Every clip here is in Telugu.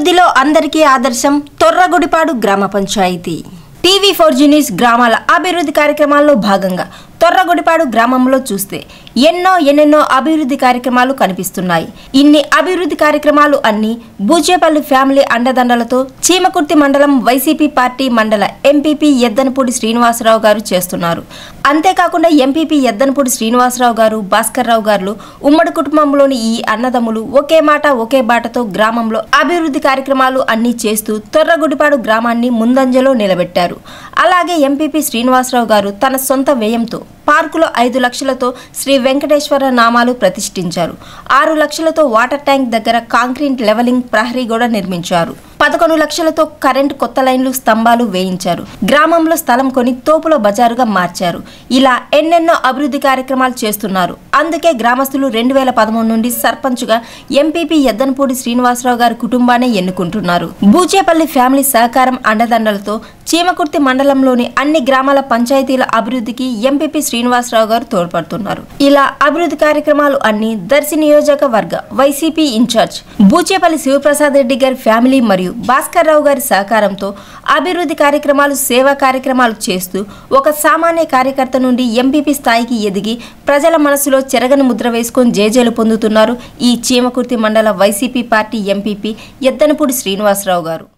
అభివృద్ధిలో అందరికీ ఆదర్శం తొర్రగుడిపాడు గ్రామ panchayat TV four G news గ్రామాల అభివృద్ధి కార్యక్రమాల్లో భాగంగా తొర్రగుడిపాడు గ్రామంలో చూస్తే ఎన్నో ఎన్నెన్నో అభివృద్ధి కార్యక్రమాలు కనిపిస్తున్నాయి ఇన్ని అభివృద్ధి కార్యక్రమాలు అన్ని బూచేపల్లి ఫ్యామిలీ అండదండలతో చీమకుర్తి మండలం వైసీపీ పార్టీ మండల ఎంపీపీ ఎద్దనపూడి శ్రీనివాసరావు గారు చేస్తున్నారు అంతేకాకుండా ఎంపీపీ ఎద్దనపూడి శ్రీనివాసరావు గారు భాస్కర్ రావు గారు ఉమ్మడి కుటుంబంలోని ఈ అన్నదమ్ములు ఒకే మాట ఒకే బాటతో గ్రామంలో అభివృద్ధి కార్యక్రమాలు అన్ని చేస్తూ తొర్రగుడిపాడు గ్రామాన్ని ముందంజలో నిలబెట్టారు అలాగే ఎంపీపీ శ్రీనివాసరావు గారు తన సొంత వ్యయంతో పార్కులో ఐదు లక్షలతో శ్రీ వెంకటేశ్వర నామాలు ప్రతిష్ఠించారు ఆరు లక్షలతో వాటర్ ట్యాంక్ దగ్గర కాంక్రీట్ లెవలింగ్ ప్రహరీ కూడా నిర్మించారు పదకొండు లక్షలతో కరెంట్ కొత్త లైన్లు స్తంభాలు వేయించారు గ్రామంలో స్థలం కొని తోపుల బజారుగా మార్చారు ఇలా ఎన్నెన్నో అభివృద్ధి కార్యక్రమాలు చేస్తున్నారు అందుకే గ్రామస్తులు రెండు వేల పదమూడు నుండి సర్పంచ్గా ఎంపీపీ ఎద్దనపూడి శ్రీనివాసరావు గారి కుటుంబాన్ని ఎన్నుకుంటున్నారు బూచేపల్లి ఫ్యామిలీ సహకారం అండదండలతో చీమకుర్తి మండలంలోని అన్ని గ్రామాల పంచాయతీల అభివృద్ధికి ఎంపీపీ శ్రీనివాసరావు గారు తోడ్పడుతున్నారు ఇలా అభివృద్ధి కార్యక్రమాలు అన్ని దర్శి నియోజకవర్గ వైసీపీ ఇన్ఛార్జ్ బూచేపల్లి శివప్రసాద్ రెడ్డి గారి ఫ్యామిలీ మరియు భాస్కర్ రావు గారి సహకారంతో అభివృద్ధి కార్యక్రమాలు సేవా కార్యక్రమాలు చేస్తూ ఒక సామాన్య కార్యకర్త నుండి ఎంపీపీ స్థాయికి ఎదిగి ప్రజల మనసులో చెరగని ముద్ర వేసుకొని జేజేలు పొందుతున్నారు ఈ చీమకుర్తి మండల YCP party MPP Yeddanapudi Srinivasarao గారు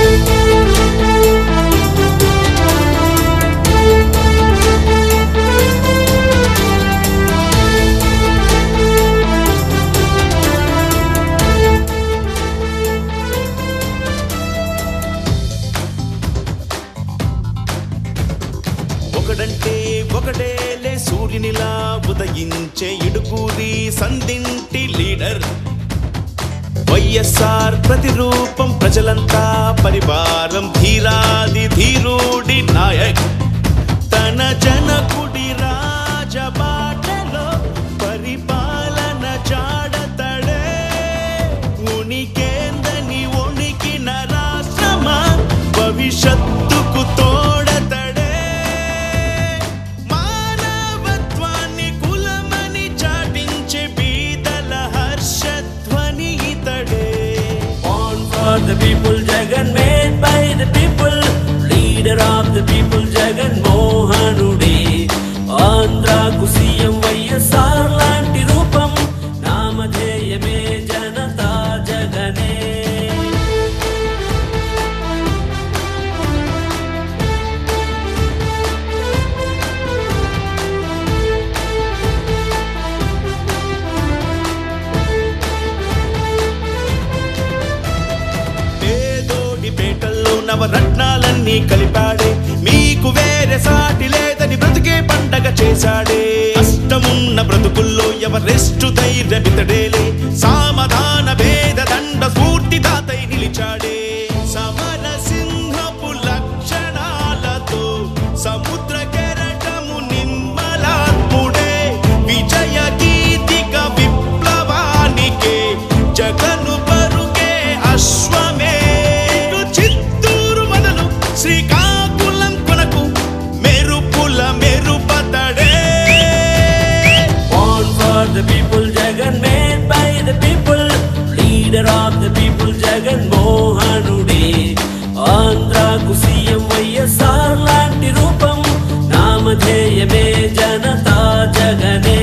ఒకడంటే ఒకడేలే సూర్యునిలా ఉదయించే ఇడుకూరి సంధింటి లీడర్ వైఎస్ఆర్ ప్రతిరూపం ప్రజలంతా పరివారం ధీరాది ధీరుడి నాయక్ తన జనకుడి రాజబాటలో పరిపాలన చాడతడే ఉనికేందని ఒణికిన రాష్ట్రమా భవిష్యత్తుకు తోడతడే మానవత్వాన్ని కులమని చాటించే బీదల హర్షధ్వని ఇతడే Born for the people, Jagan made by the people, leader of the people, Jagan Mohanude. ఆంధ్రాకు సీఎం వైఎస్ఆర్ లాంటి రూపం నామధేయమే జనతా జగనే పేదోడి పేటల్లో నవరత్నాలన్నీ కలిపాడే మీకు వేరే సాటి లేదని బ్రతికే పండగ చేశాడే కష్టమున్న బ్రతుకుల్లో ఎవరెస్టు ధైర్యమితడేలే సామధాన భేద దండ స్ఫూర్తి తాతై నిలిచాడే సమర సింహపు లక్షణాలతో సముద్ర కెరటము నిమ్మలాత్ముడే విజయ గీతిక విప్లవానికే జగను పరుగే అశ్వమే ఇటు చిత్తూరు మొదలు శ్రీకాకుళం కొనకు మెరుపుల మెరుపతడే Born for the people, Jagan made by the people, leader of the people, Jagan Mohanude. ఆంధ్రాకు సీఎం వైఎస్ఆర్ లాంటి రూపం నామధేయమే జనతా జగనే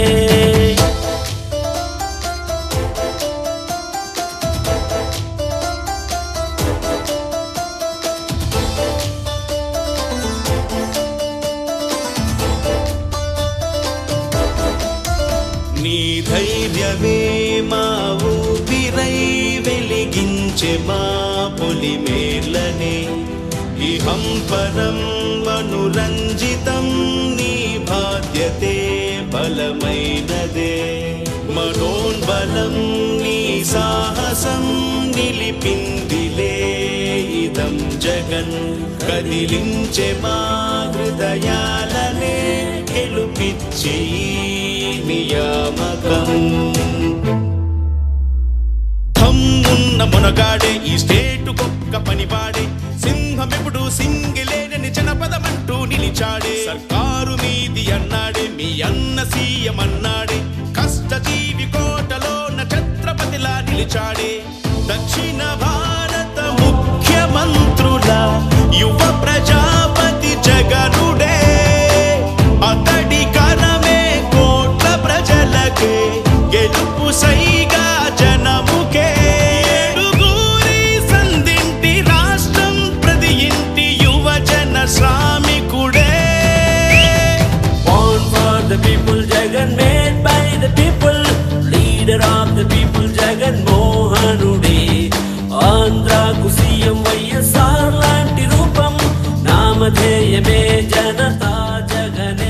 నీ ధైర్యమే మా ఊపిరై వెలిగించే మా పొలిమేర్లనే ఇహం పరం మనురంజితం నీ బాధ్యతే బలమైనదే మనోన్బలం నీ సాహసం నిలిపిందిలే ఇదం జగన్ కదిలించే మా హృదయాలనే గెలుపిచ్చే ఈ నియామకం దమ్మున్న మునగాడే ఈ స్టేటు కుక్క పనివాడే సింహం ఎప్పుడు సింగిలేనని జనపదమంటూ నిలిచాడే సర్కారు మీది అన్నాడే మీ అన్న సీఎం అన్నాడే కష్టజీవి కోటలోన ఛత్రపతిలా నిలిచాడే దక్షిణ భారత ప్రజాపతి జగనుడే అతడి కరమే కోట్ల ప్రజలకే గెలుపు సైగా జనముకే ఏడుగురి సంధింటి రాష్ట్రం ప్రతి ఇంటి యువజన శ్రామికుడే Born for the people, Jagan made by the people, leader of the people, Jagan Mohanude. ఆంధ్రాకు సీఎం వైఎస్ఆర్ లాంటి రూపం నామధేయమే జనతా జగనే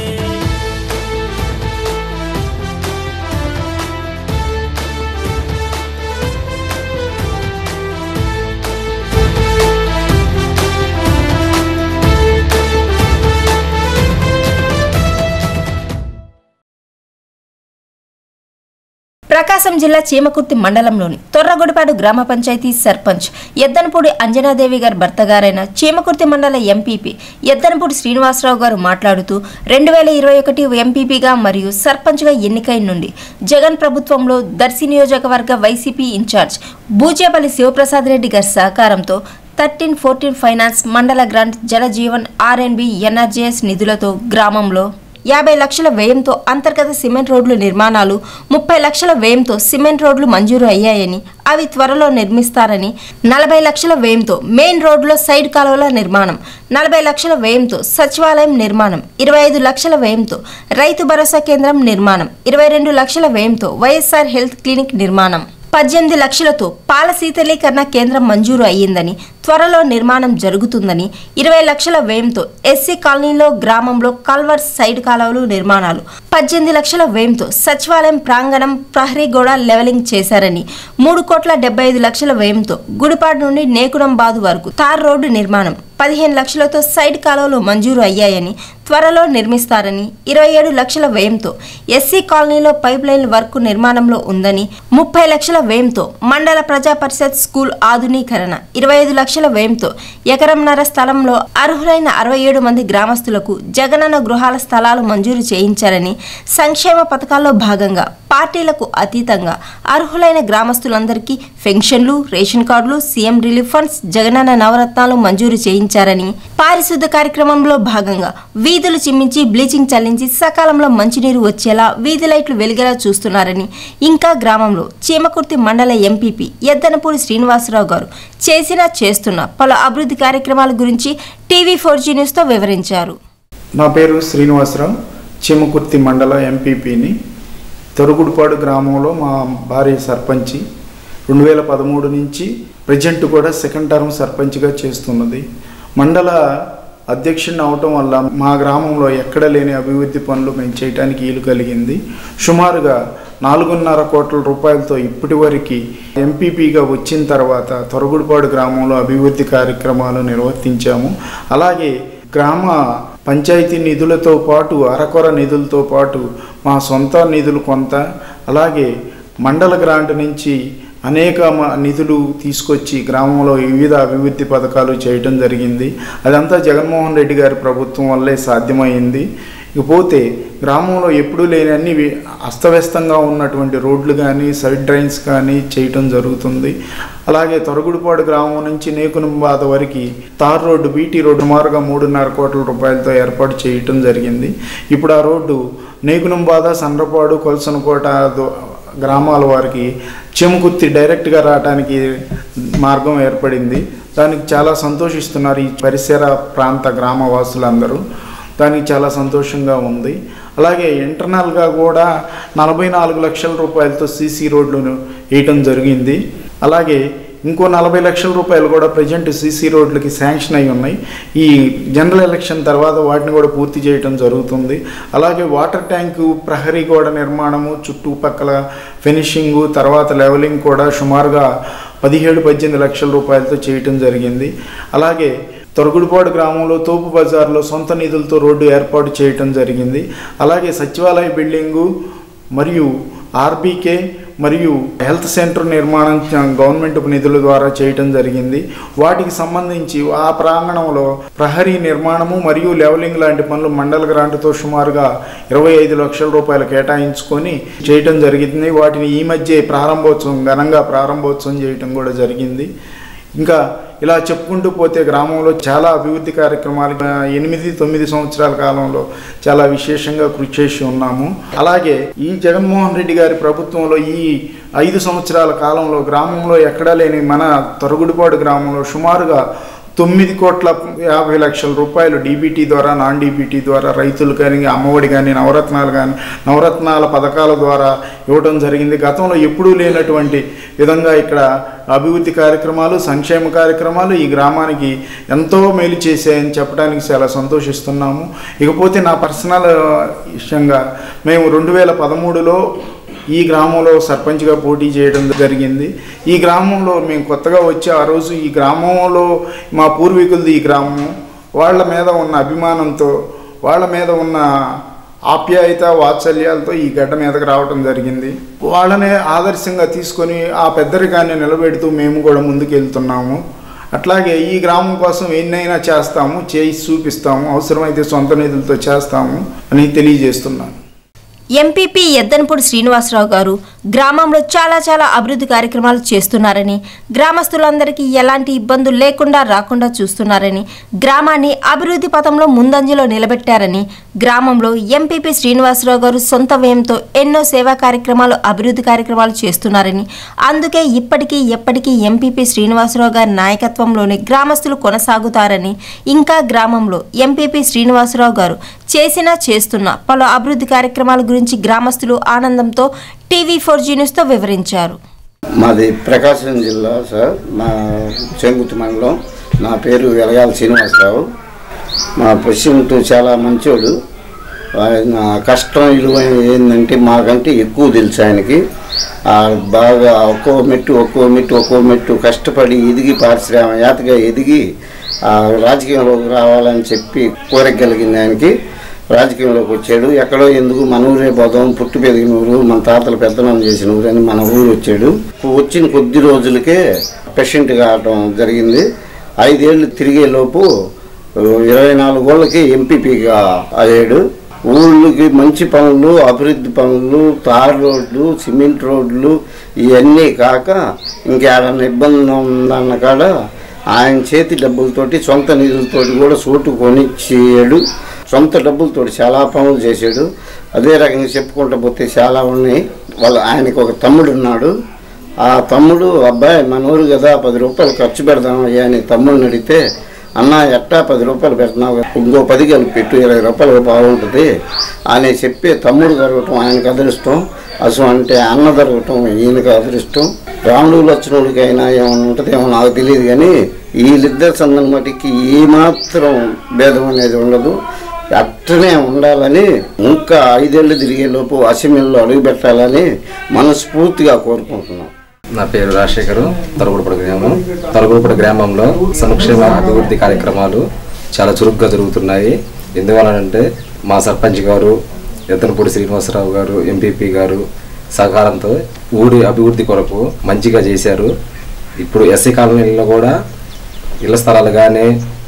ప్రకాశం జిల్లా చీమకుర్తి మండలంలోని తొర్రగొడిపాడు గ్రామ పంచాయతీ సర్పంచ్ ఎద్దనపూడి అంజనాదేవి గారి భర్త గారైన చీమకుర్తి మండల ఎంపీపీ ఎద్దనపూడి శ్రీనివాసరావు గారు మాట్లాడుతూ రెండు వేల ఇరవై ఒకటి ఎంపీపీగా మరియు సర్పంచ్గా ఎన్నికై నుండి జగన్ ప్రభుత్వంలో దర్శి నియోజకవర్గ వైసీపీ ఇన్ఛార్జ్ బూచేపల్లి శివప్రసాద్ రెడ్డి గారి సహకారంతో థర్టీన్ ఫోర్టీన్ ఫైనాన్స్ మండల గ్రాంట్ జలజీవన్ ఆర్ఎన్బి ఎన్ఆర్జేఎస్ నిధులతో గ్రామంలో యాభై లక్షల వ్యయంతో అంతర్గత సిమెంట్ రోడ్లు నిర్మాణాలు ముప్పై లక్షల వ్యయంతో సిమెంట్ రోడ్లు మంజూరు అయ్యాయని అవి త్వరలో నిర్మిస్తారని నలభై లక్షల వ్యయంతో మెయిన్ రోడ్లో సైడ్ కాలువల నిర్మాణం నలభై లక్షల వ్యయంతో సచివాలయం నిర్మాణం ఇరవై ఐదు లక్షల వ్యయంతో రైతు భరోసా కేంద్రం నిర్మాణం ఇరవై రెండు లక్షల వ్యయంతో వైఎస్ఆర్ హెల్త్ క్లినిక్ నిర్మాణం పద్దెనిమిది లక్షలతో పాల శీతలీకరణ కేంద్రం మంజూరు అయ్యిందని త్వరలో నిర్మాణం జరుగుతుందని ఇరవై లక్షల వ్యయంతో ఎస్సీ కాలనీలో గ్రామంలో కల్వర్స్ సైడ్ కాలువలు నిర్మాణాలు పద్దెనిమిది లక్షల వ్యయంతో సచివాలయం ప్రాంగణం ప్రహరీ గోడ లెవెలింగ్ చేశారని మూడు కోట్ల డెబ్బై ఐదు లక్షల వ్యయంతో గుడిపాడు నుండి నేకుడంబాదు వరకు తార్ రోడ్డు నిర్మాణం పదిహేను లక్షలతో సైడ్ కాలువలు మంజూరు అయ్యాయని త్వరలో నిర్మిస్తారని ఇరవై ఏడు లక్షల వ్యయంతో ఎస్సీ కాలనీలో పైప్ లైన్ వర్క్ నిర్మాణంలో ఉందని ముప్పై లక్షల వ్యయంతో మండల ప్రజా పరిషత్ స్కూల్ ఆధునీకరణ ఇరవై ఐదు లక్షల వ్యయంతో ఎకరంన్నర స్థలంలో అర్హులైన అరవై ఏడు మంది గ్రామస్తులకు జగనన్న గృహాల స్థలాలు మంజూరు చేయించారని సంక్షేమ పథకాల్లో భాగంగా పార్టీలకు అతీతంగా అర్హులైన గ్రామస్తులందరికీ పెన్షన్లు రేషన్ కార్డులు CM relief funds Jagananna Navaratnalu మంజూరు చేయించారని పారిశుద్ధ కార్యక్రమంలో భాగంగా వీధులు చిమ్మించి బ్లీచింగ్ చల్లించి సకాలంలో మంచినీరు వచ్చేలా వీధి లైట్లు వెలిగేలా చూస్తున్నారని ఇంకా గ్రామంలో చీమకుర్తి మండల ఎంపీపీ ఎద్దనపూడి శ్రీనివాసరావు గారు చేసిన చేస్తున్న పలు అభివృద్ధి కార్యక్రమాల గురించి టీవీ ఫోర్ జీ న్యూస్తో వివరించారు నా పేరు శ్రీనివాసరావు చీమకుర్తి మండల ఎంపీపీని తొరుగుడుపాడు గ్రామంలో మా భార్య సర్పంచి రెండు వేల పదమూడు నుంచి ప్రజెంట్ కూడా సెకండ్ టర్మ్ సర్పంచ్గా చేస్తున్నది మండల అధ్యక్షుడిని అవటం వల్ల మా గ్రామంలో ఎక్కడ లేని అభివృద్ధి పనులు మేము చేయడానికి వీలు కలిగింది సుమారుగా నాలుగున్నర కోట్ల రూపాయలతో ఇప్పటి వరకు ఎంపీపీగా వచ్చిన తర్వాత తొరగుడిపాడు గ్రామంలో అభివృద్ధి కార్యక్రమాలు నిర్వర్తించాము అలాగే గ్రామ పంచాయతీ నిధులతో పాటు అరకొర నిధులతో పాటు మా సొంత నిధులు కొంత అలాగే మండల గ్రాంట్ నుంచి అనేక మ- నిధులు తీసుకొచ్చి గ్రామంలో వివిధ అభివృద్ధి పథకాలు చేయటం జరిగింది అదంతా జగన్మోహన్ రెడ్డి గారి ప్రభుత్వం వల్లే సాధ్యమైంది ఇకపోతే గ్రామంలో ఎప్పుడూ లేని అన్ని వి- అస్తవ్యస్తంగా ఉన్నటువంటి రోడ్లు కానీ సైడ్ డ్రైన్స్ కానీ చేయటం జరుగుతుంది అలాగే తొరగుడిపాడు గ్రామం నుంచి నేకునంబాద వరకు తార్ రోడ్డు బీటీ రోడ్డు సుమారుగా మూడున్నర కోట్ల రూపాయలతో ఏర్పాటు చేయటం జరిగింది ఇప్పుడు ఆ రోడ్డు నేకునంబాద సండ్రపాడు కొలసనకోట దో- గ్రామాల వారికి చెముకుత్తి డైరెక్ట్గా రావడానికి మార్గం ఏర్పడింది దానికి చాలా సంతోషిస్తున్నారు ఈ పరిసర ప్రాంత గ్రామవాసులందరూ దానికి చాలా సంతోషంగా ఉంది అలాగే ఇంటర్నల్గా కూడా నలభై నాలుగు లక్షల రూపాయలతో సీసీ రోడ్లను వేయటం జరిగింది అలాగే ఇంకో నలభై లక్షల రూపాయలు కూడా ప్రజెంట్ సీసీ రోడ్లకి శాంక్షన్ అయి ఉన్నాయి ఈ జనరల్ ఎలక్షన్ తర్వాత వాటిని కూడా పూర్తి చేయటం జరుగుతుంది అలాగే వాటర్ ట్యాంకు ప్రహరీ గోడ నిర్మాణము చుట్టుపక్కల ఫినిషింగు తర్వాత లెవెలింగ్ కూడా సుమారుగా పదిహేడు పద్దెనిమిది లక్షల రూపాయలతో చేయటం జరిగింది అలాగే తొరగుడిపాడు గ్రామంలో తోపు బజార్లో సొంత నిధులతో రోడ్డు ఏర్పాటు చేయటం జరిగింది అలాగే సచివాలయ బిల్డింగు మరియు ఆర్బీకే మరియు హెల్త్ సెంటర్ నిర్మాణం చ- గవర్నమెంట్ నిధుల ద్వారా చేయటం జరిగింది వాటికి సంబంధించి ఆ ప్రాంగణంలో ప్రహరీ నిర్మాణము మరియు లెవలింగ్ లాంటి పనులు మండల గ్రాంట్తో సుమారుగా ఇరవై ఐదు లక్షల రూపాయలు కేటాయించుకొని చేయటం జరిగింది వాటిని ఈ మధ్య ప్రారంభోత్సవం ఘనంగా ప్రారంభోత్సవం చేయటం కూడా జరిగింది ఇంకా ఇలా చెప్పుకుంటూ పోతే గ్రామంలో చాలా అభివృద్ధి కార్యక్రమాలు ఆ, ఎనిమిది తొమ్మిది సంవత్సరాల కాలంలో చాలా విశేషంగా కృషి చేసి ఉన్నాము అలాగే ఈ జగన్మోహన్ రెడ్డి గారి ప్రభుత్వంలో ఈ ఐదు సంవత్సరాల కాలంలో గ్రామంలో ఎక్కడా లేని మన తొరగుడిపాడు గ్రామంలో సుమారుగా తొమ్మిది కోట్ల యాభై లక్షల రూపాయలు డీబీటీ ద్వారా నాన్ డీబీటీ ద్వారా రైతులు కానీ అమ్మఒడి కానీ నవరత్నాలు కానీ నవరత్నాల పథకాల ద్వారా ఇవ్వడం జరిగింది గతంలో ఎప్పుడూ లేనటువంటి విధంగా ఇక్కడ అభివృద్ధి కార్యక్రమాలు సంక్షేమ కార్యక్రమాలు ఈ గ్రామానికి ఎంతో మేలు చేశాయని చెప్పడానికి చాలా సంతోషిస్తున్నాము ఇకపోతే నా పర్సనల్ విషయంగా మేము రెండు వేల పదమూడులో ఈ గ్రామంలో సర్పంచ్గా పోటీ చేయడం జరిగింది ఈ గ్రామంలో మేము కొత్తగా వచ్చి ఆ రోజు ఈ గ్రామంలో మా పూర్వీకులది ఈ గ్రామం వాళ్ళ మీద ఉన్న అభిమానంతో వాళ్ళ మీద ఉన్న ఆప్యాయత వాత్సల్యాలతో ఈ గడ్డ మీదకి రావడం జరిగింది వాళ్ళనే ఆదర్శంగా తీసుకొని ఆ పెద్దరికాన్ని నిలబెడుతూ మేము కూడా ముందుకు వెళ్తున్నాము అట్లాగే ఈ గ్రామం కోసం ఎన్నైనా చేస్తాము చేసి చూపిస్తాము అవసరమైతే సొంత నిధులతో చేస్తాము అని తెలియజేస్తున్నాను ఎంపీపీ ఎద్దనపూడి శ్రీనివాసరావు గారు గ్రామంలో చాలా చాలా అభివృద్ధి కార్యక్రమాలు చేస్తున్నారని గ్రామస్తులందరికీ ఎలాంటి ఇబ్బందులు లేకుండా రాకుండా చూస్తున్నారని గ్రామాన్ని అభివృద్ధి పథంలో ముందంజలో నిలబెట్టారని గ్రామంలో ఎంపీపీ శ్రీనివాసరావు గారు సొంత వ్యయంతో ఎన్నో సేవా కార్యక్రమాలు అభివృద్ధి కార్యక్రమాలు చేస్తున్నారని అందుకే ఇప్పటికీ ఎప్పటికీ ఎంపీపీ శ్రీనివాసరావు గారి నాయకత్వంలోనే గ్రామస్తులు కొనసాగుతారని ఇంకా గ్రామంలో ఎంపీపీ శ్రీనివాసరావు గారు చేసిన చేస్తున్న పలు అభివృద్ధి కార్యక్రమాల గురించి గ్రామస్తులు ఆనందంతో టీవీ ఫోర్ జీ న్యూస్తో వివరించారు మాది ప్రకాశం జిల్లా సార్ మా చెంగుతి మండలం నా పేరు వెలగాల శ్రీనివాసరావు మా ప్రెసిడెంట్ చాలా మంచోడు ఆయన కష్టం విలువ ఏంటంటే మాకంటే ఎక్కువ తెలుసు ఆయనకి ఆ బాగా ఒక్కో మెట్టు ఒక్కో మెట్టు ఒక్కో మెట్టు కష్టపడి ఎదిగి పారిశ్రామికవేత్తగా ఎదిగి ఆ రాజకీయంలోకి రావాలని చెప్పి కోరిక కలిగింది ఆయనకి రాజకీయంలోకి వచ్చాడు ఎక్కడో ఎందుకు మన ఊరే పోదాం పుట్టి పెరిగిన ఊరు మన తాతలు పెద్దనం చేసిన ఊరు అని మన ఊరు వచ్చాడు వచ్చిన కొద్ది రోజులకే ప్రెసిడెంట్ కావడం జరిగింది ఐదేళ్లు తిరిగే లోపు ఇరవై నాలుగు వాళ్ళకి ఎంపీపీగా అయ్యాడు ఊళ్ళకి మంచి పనులు అభివృద్ధి పనులు తార్ రోడ్లు సిమెంట్ రోడ్లు ఇవన్నీ కాక ఇంకేడన్నా ఇబ్బంది ఉందన్న కాడ ఆయన చేతి డబ్బులతోటి సొంత నిధులతోటి కూడా చోటు కొనిచ్చాడు సొంత డబ్బులతోటి చాలా పనులు చేశాడు అదే రకంగా చెప్పుకుంటూ పోతే చాలా ఉన్నాయి వాళ్ళ ఆయనకు ఒక తమ్ముడు ఉన్నాడు ఆ తమ్ముడు అబ్బాయి మన ఊరు కదా పది రూపాయలు ఖర్చు పెడదాం అయ్యా అని తమ్ముడిని అడిగితే అన్న ఎట్టా పది రూపాయలు పెడుతున్నావు కదా, ఇంకో పది కలిపి పెట్టు ఇరవై రూపాయలు బాగుంటుంది అని చెప్పి తమ్ముడు దొరకటం ఆయనకు అదృష్టం అసలు అంటే అన్న దొరకటం ఈయనకు అదృష్టం రాముడు లక్ష్మణుడికైనా ఏమైనా ఉంటుంది ఏమో నాకు తెలియదు కానీ వీళ్ళిద్దరి సందన మటుకి ఏమాత్రం భేదం అనేది ఉండదు అట్టనే ఉండాలని ఇంకా ఐదేళ్ళు తిరిగే లోపు అసెంబ్లీలో అడుగు పెట్టాలని మనస్ఫూర్తిగా కోరుకుంటున్నాం నా పేరు రాజశేఖర్ తరుగుడుపడ గ్రామం తరుగుడుపడ గ్రామంలో సంక్షేమ అభివృద్ధి కార్యక్రమాలు చాలా చురుగ్గా జరుగుతున్నాయి ఎందువలనంటే మా సర్పంచ్ గారు ఎత్తనపూడి శ్రీనివాసరావు గారు ఎంపీపీ గారు సహకారంతో ఊరి అభివృద్ధి కొరకు మంచిగా చేశారు ఇప్పుడు ఎస్సీ కాలనీలో కూడా ఇళ్ల స్థలాలు కానీ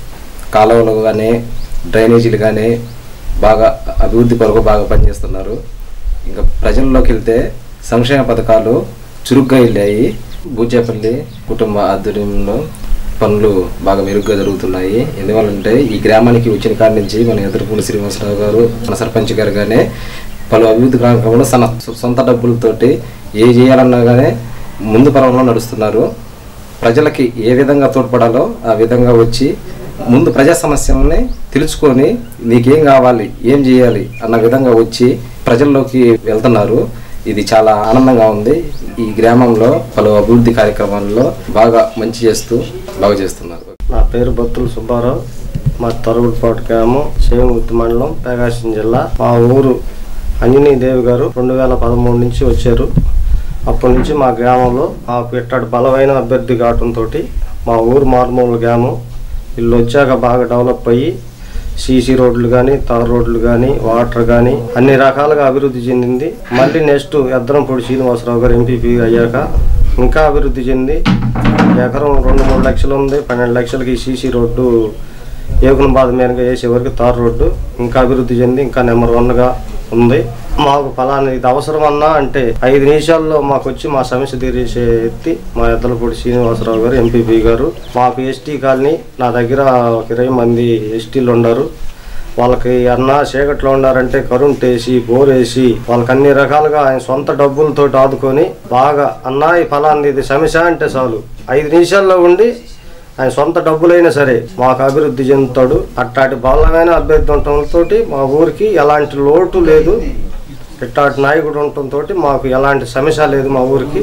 కాలువలు కానీ డ్రైనేజీలు కానీ బాగా అభివృద్ధి కొరకు బాగా పనిచేస్తున్నారు ఇంకా ప్రజల్లోకి వెళ్తే సంక్షేమ పథకాలు చురుగ్గా వెళ్ళాయి బూచేపల్లి కుటుంబ ఆధ్వర్యంలో పనులు బాగా మెరుగ్గా జరుగుతున్నాయి ఎందువల్లంటే ఈ గ్రామానికి వచ్చిన కాడి నుంచి మన ఎదురుపూడి శ్రీనివాసరావు గారు మన సర్పంచ్ గారు కానీ పలు అభివృద్ధి కార్యక్రమంలో తన సొంత డబ్బులతోటి ఏ చేయాలన్నా కానీ ముందు పరంలో నడుస్తున్నారు ప్రజలకి ఏ విధంగా తోడ్పడాలో ఆ విధంగా వచ్చి ముందు ప్రజా సమస్యలని తెలుసుకొని నీకేం కావాలి ఏం చేయాలి అన్న విధంగా వచ్చి ప్రజల్లోకి వెళ్తున్నారు ఇది చాలా ఆనందంగా ఉంది ఈ గ్రామంలో పలు అభివృద్ధి కార్యక్రమాల్లో బాగా మంచి చేస్తూ బాగా చేస్తున్నారు నా పేరు బత్తుల సుబ్బారావు మా తరుగుడుపాటు గ్రామం శివముక్తి మండలం ప్రకాశం జిల్లా మా ఊరు అంజనీదేవి గారు రెండు వేల పదమూడు నుంచి వచ్చారు అప్పటి నుంచి మా గ్రామంలో మాకు ఇట్టడి బలమైన అభ్యర్థి కావడంతో మా ఊరు మారుమూల గ్రామం వీళ్ళు వచ్చాక బాగా డెవలప్ అయ్యి సీసీ రోడ్లు కానీ తార్ రోడ్లు కానీ వాటర్ కానీ అన్ని రకాలుగా అభివృద్ధి చెందింది మళ్ళీ నెక్స్ట్ ఎద్దరంపూడి శ్రీనివాసరావు గారు ఎంపీపీ అయ్యాక ఇంకా అభివృద్ధి చెంది ఎకరం రెండు మూడు లక్షలు ఉంది పన్నెండు లక్షలకి సీసీ రోడ్డు ఏకునబాద్ మీదుగా వేసే వరకు తార్ రోడ్డు ఇంకా అభివృద్ధి చెంది ఇంకా నెంబర్ వన్గా ఉంది మాకు ఫలానా ఇది అవసరం అన్నా అంటే ఐదు నిమిషాల్లో మాకు వచ్చి మా సమస్య తీరేసే ఎత్తి మా ఎద్దలపూడి శ్రీనివాసరావు గారు ఎంపీపీ గారు మాకు ఎస్టీ కాలనీ నా దగ్గర ఒక ఇరవై మంది ఎస్టీలు ఉన్నారు వాళ్ళకి అన్న చీకట్లో ఉండారంటే కరెంట్ వేసి బోర్ వేసి వాళ్ళకి అన్ని రకాలుగా ఆయన సొంత డబ్బులతో ఆదుకొని బాగా అన్న ఈ ఫలాంది ఇది సమస్య అంటే చాలు ఐదు నిమిషాల్లో ఉండి ఆయన సొంత డబ్బులైనా సరే మాకు అభివృద్ధి చెందుతాడు అట్టాటి బలమైన అభ్యర్థి ఉండటంతో మా ఊరికి ఎలాంటి లోటు లేదు ఇట్టాటి నాయకుడు ఉండటంతో మాకు ఎలాంటి సమస్య లేదు మా ఊరికి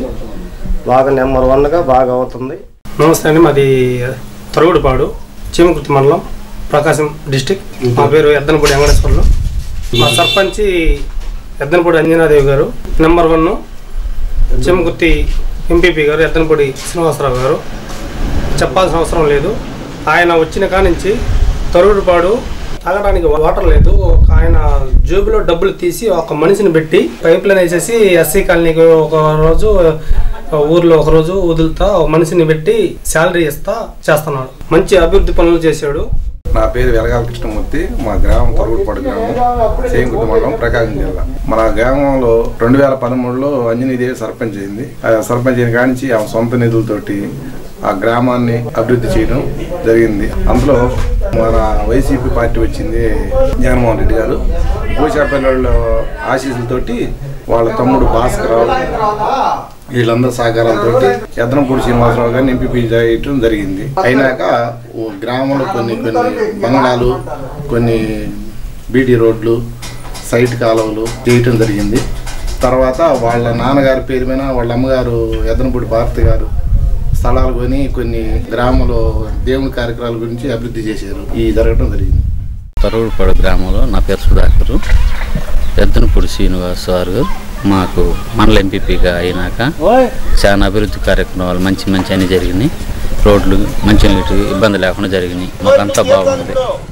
బాగా నెంబర్ వన్గా బాగా అవుతుంది నమస్తే అండి మాది తరుగుడుపాడు చీమకుర్తి మండలం ప్రకాశం డిస్టిక్ మా పేరు ఎద్దనపూడి వెంకటేశ్వర్లు మా సర్పంచి ఎద్దనపూడి అంజనాదేవి గారు నెంబర్ వన్ చీమకుర్తి ఎంపీపీ గారు ఎద్దనపూడి శ్రీనివాసరావు గారు చెప్పాల్సిన అవసరం లేదు ఆయన వచ్చిన కానించి తరుగుడుపాడు తాగడానికి వాటర్ లేదు ఒక ఆయన జేబులో డబ్బులు తీసి ఒక మనిషిని పెట్టి పైప్ లైన్ వేసేసి ఎస్సీ కాలనీకి ఒక రోజు ఊర్లో ఒక రోజు వదులుతా ఒక మనిషిని పెట్టి శాలరీ ఇస్తా చేస్తున్నాడు మంచి అభివృద్ధి పనులు చేశాడు నా పేరు వెలగాల కృష్ణమూర్తి మా గ్రామం తరుగుడుపాడు గ్రామం సేంకుటి మండలం ప్రకాశం జిల్లా మన గ్రామంలో రెండు వేల పదమూడులో అంజనీదేవి సర్పంచ్ అయింది ఆ సర్పంచ్ అయిన కానించి ఆమె సొంత నిధులతోటి ఆ గ్రామాన్ని అభివృద్ధి చేయడం జరిగింది అందులో మన వైసీపీ పార్టీ వచ్చింది జగన్మోహన్ రెడ్డి గారు భూషాపల్లి ఆశీస్సులతోటి వాళ్ళ తమ్ముడు భాస్కరరావు వీళ్ళందరూ సహకారంతో ఎద్దనపూడి శ్రీనివాసరావు గారిని ఎంపీపీ చేయటం జరిగింది అయినాక ఓ గ్రామంలో కొన్ని కొన్ని బంగ్లాలు కొన్ని బీటీ రోడ్లు సైట్ కాలువలు చేయటం జరిగింది తర్వాత వాళ్ళ నాన్నగారి పేరు మీద వాళ్ళ అమ్మగారు ఎద్దనపూడి భారతి గారు స్థలాలు కొని కొన్ని గ్రామంలో దేవుని కార్యక్రమాల గురించి అభివృద్ధి చేశారు ఈ జరగడం జరిగింది తరుగుడుపాడు గ్రామంలో నా పేరు సుధాకరు పెద్దనపూడి శ్రీనివాస్ గారు మాకు మండల ఎంపీపీగా అయినాక చాలా అభివృద్ధి కార్యక్రమాలు మంచి మంచి అన్ని జరిగినాయి రోడ్లు మంచి నీటి ఇబ్బంది లేకుండా జరిగినాయి మాకంతా బాగుంది